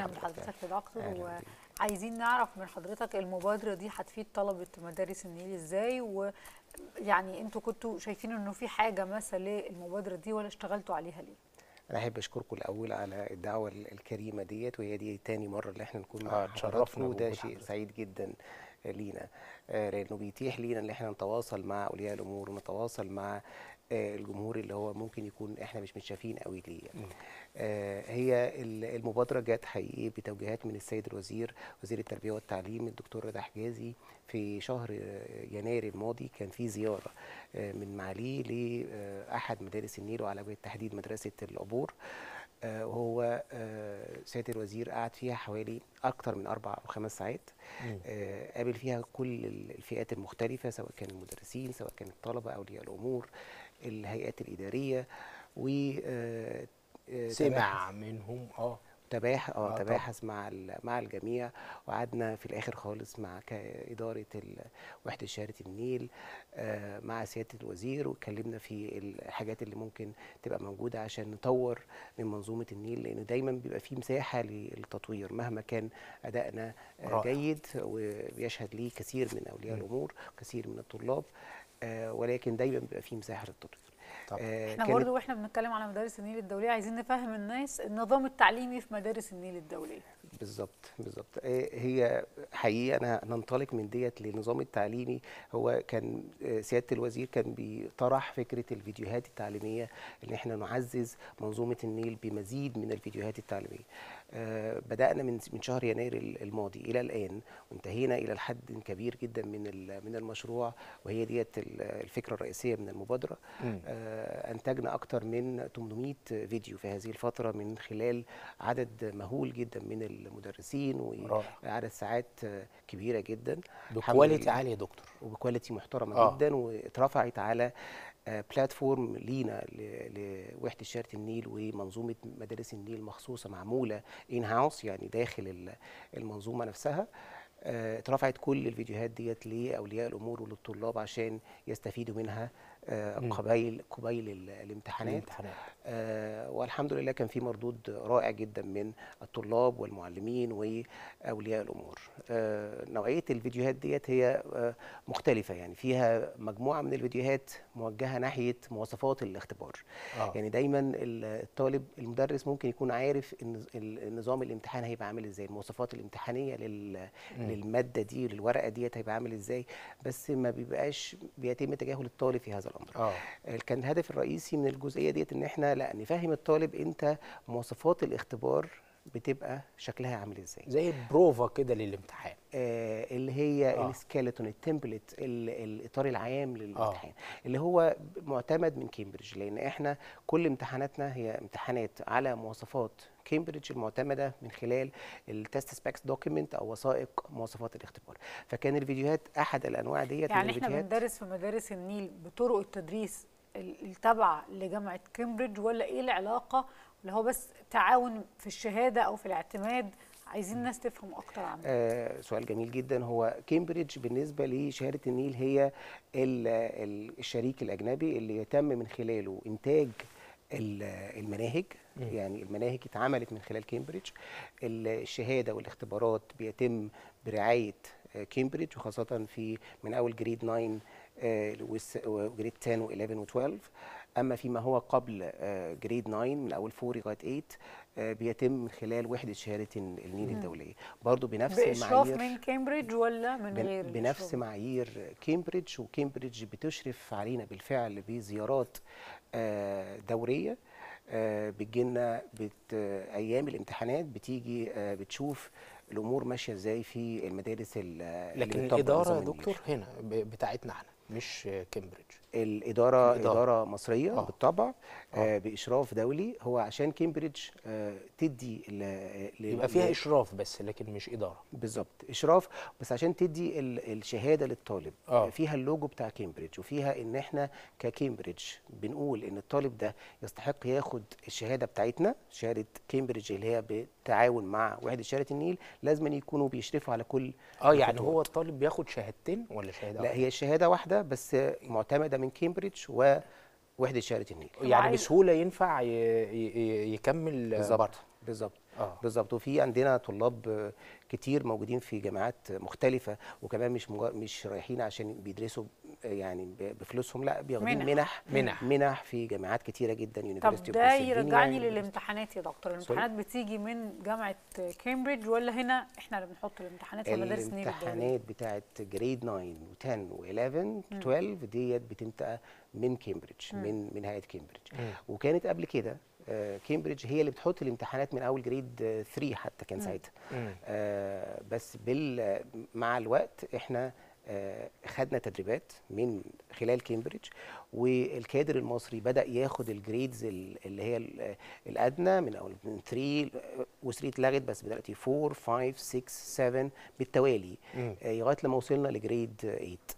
من حضرتك يا دكتور أهلاً بيك. وعايزين نعرف من حضرتك المبادره دي هتفيد طلبه مدارس النيل ازاي ويعني انتوا كنتوا شايفين انه في حاجه مثلا للمبادره دي ولا اشتغلتوا عليها ليه؟ انا احب اشكركم الاول على الدعوه ال- الكريمه ديت وهي دي تاني مره اللي احنا نكون آه، مع اتشرفنا حضراتكم وده بوجود شيء حضرتك. سعيد جدا لينا آه، لانه بيتيح لينا ان احنا نتواصل مع اولياء الامور ونتواصل مع آه، الجمهور اللي هو ممكن يكون احنا مش متشافين قوي ليه يعني. آه، هي ال- المبادره جت حقيقي بتوجيهات من السيد الوزير وزير التربيه والتعليم الدكتور رضا حجازي في شهر آه، يناير الماضي كان في زياره آه، من معاليه لاحد مدارس النيل وعلى وجه التحديد مدرسه العبور آه، وهو آه، سياده الوزير قعد فيها حوالي اكثر من اربع او خمس ساعات آه، قابل فيها كل الفئات المختلفه سواء كان المدرسين سواء كان الطلبه اولياء الامور الهيئات الاداريه و آه، آه، سمع منهم اه تباح آه اه طبعاً. تباحث مع ال- مع الجميع وقعدنا في الاخر خالص مع ك- اداره ال- وحده شهاده النيل آه مع سياده الوزير واتكلمنا في الحاجات اللي ممكن تبقى موجوده عشان نطور من منظومه النيل لانه دايما بيبقى في مساحه للتطوير مهما كان ادائنا آه رائع. جيد وبيشهد ليه كثير من اولياء مم. الامور كثير من الطلاب آه ولكن دايما بيبقى في مساحه للتطوير طبعاً. آه احنا كانت- برضو واحنا بنتكلم على مدارس النيل الدوليه عايزين نفهم الناس النظام التعليمي في مدارس النيل الدوليه بالظبط بالظبط آه، هي حقيقه انا ننطلق من ديت للنظام التعليمي هو كان آه، سياده الوزير كان بيطرح فكره الفيديوهات التعليميه ان احنا نعزز منظومه النيل بمزيد من الفيديوهات التعليميه آه، بدانا من من شهر يناير ال- الماضي الى الان وانتهينا الى الحد كبير جدا من ال- من المشروع وهي ديت ال- الفكره الرئيسيه من المبادره مم. آه، انتجنا اكثر من 800 فيديو في هذه الفتره من خلال عدد مهول جدا من المدرسين رائع. وعدد ساعات آه، كبيره جدا الحمد بكواليتي لله. عاليه يا دكتور وبكواليتي محترمه آه. جدا واترفعت على آه، بلاتفورم لينا ل- لوحده شهاده النيل ومنظومه مدارس النيل مخصوصه معموله ان هاوس يعني داخل ال- المنظومه نفسها آه، اترفعت كل الفيديوهات ديت لاولياء الامور وللطلاب عشان يستفيدوا منها آه، مم. قبيل قبيل ال- الامتحانات الامتحانات آه، والحمد لله كان في مردود رائع جدا من الطلاب والمعلمين واولياء الامور آه، نوعيه الفيديوهات ديت هي آه، مختلفه يعني فيها مجموعه من الفيديوهات موجهه ناحيه مواصفات الاختبار اه يعني دايما ال- الطالب المدرس ممكن يكون عارف النظ- ال- النظام الامتحان هيبقى عامل ازاي المواصفات الامتحانيه لل... مم. للماده دي للورقه ديت هيبقى عامل ازاي بس ما بيبقاش بيتم تجاهل الطالب في هذا الامر اه كان الهدف الرئيسي من الجزئيه ديت ان احنا لا نفهم الطالب انت مواصفات الاختبار بتبقى شكلها عامل ازاي زي البروفا كده للامتحان آه اللي هي آه. آه. السكيلتون التمبلت ال- الاطار العام للامتحان آه. اللي هو معتمد من كامبريدج لان احنا كل امتحاناتنا هي امتحانات على مواصفات كامبريدج المعتمده من خلال التست سبيكس دوكيمنت او وثائق مواصفات الاختبار فكان الفيديوهات احد الانواع ديت يعني من احنا الفيديوهات بندرس في مدارس النيل بطرق التدريس ال- التابعه لجامعه كامبريدج ولا ايه العلاقه ولا هو بس تعاون في الشهاده او في الاعتماد عايزين الناس تفهم اكتر عنه آه سؤال جميل جدا هو كامبريدج بالنسبه لشهاده النيل هي ال- ال- الشريك الاجنبي اللي يتم من خلاله انتاج ال- المناهج مم. يعني المناهج اتعملت من خلال كامبريدج الشهاده والاختبارات بيتم برعايه آه، كامبريدج وخاصه في من اول جريد 9 آه، وس- وجريد 10 و11 و12 اما فيما هو قبل آه، جريد 9 من اول 4 لغايه 8 آه، بيتم من خلال وحده شهاده النيل الدوليه برضو بنفس باشراف المعايير من كامبريدج ولا من بن- غير بنفس الإشراف؟ معايير كامبريدج وكامبريدج بتشرف علينا بالفعل بزيارات آه، دوريه آه، بتجيلنا بت آه، ايام الامتحانات بتيجي آه، بتشوف الامور ماشيه ازاي في المدارس ال- اللي لكن بتطبق الاداره نظام يا النيل. دكتور هنا ب- بتاعتنا احنا مش كامبريدج الاداره الإدارة. اداره مصريه آه. بالطبع آه. آه. باشراف دولي هو عشان كامبريدج آه، تدي ل- ل- يبقى فيها ل- اشراف بس لكن مش اداره بالظبط اشراف بس عشان تدي ال- الشهاده للطالب آه. فيها اللوجو بتاع كامبريدج وفيها ان احنا ككامبريدج بنقول ان الطالب ده يستحق ياخد الشهاده بتاعتنا شهاده كامبريدج اللي هي بالتعاون مع وحده شهاده النيل لازم أن يكونوا بيشرفوا على كل اه يعني الخطوات. هو الطالب بياخد شهادتين ولا شهاده لا واحدة؟ هي الشهاده واحده بس معتمده من كامبريدج ووحده شهاده النيل يعني عايز- بسهوله ينفع ي... ي... ي- يكمل بالظبط بره بالظبط اه بالظبط وفي عندنا طلاب آه، كتير موجودين في جامعات مختلفه وكمان مش مجا- مش رايحين عشان بيدرسوا آه، يعني ب- بفلوسهم لا بياخدين منح. منح منح. منح في جامعات كتيره جدا طب University of ده Pennsylvania، يرجعني University- للامتحانات يا دكتور الامتحانات بتيجي من جامعه كامبريدج ولا هنا احنا اللي بنحط الامتحانات ولا مدارس النيل الدولية؟ الامتحانات بتاعت جريد 9 و10 و11 12 ديت بتبقى من كامبريدج من من هيئه كامبريدج مم. وكانت قبل كده آه، كامبريدج هي اللي بتحط الامتحانات من اول جريد 3 حتى كان ساعتها مم. آه، بس بال مع الوقت احنا آه، خدنا تدريبات من خلال كامبريدج والكادر المصري بدا ياخد الجريدز ال- اللي هي ال- الادنى من اول من 3 و3 اتلغت بس دلوقتي 4 5 6 7 بالتوالي مم. آه، لغايه لما وصلنا لجريد 8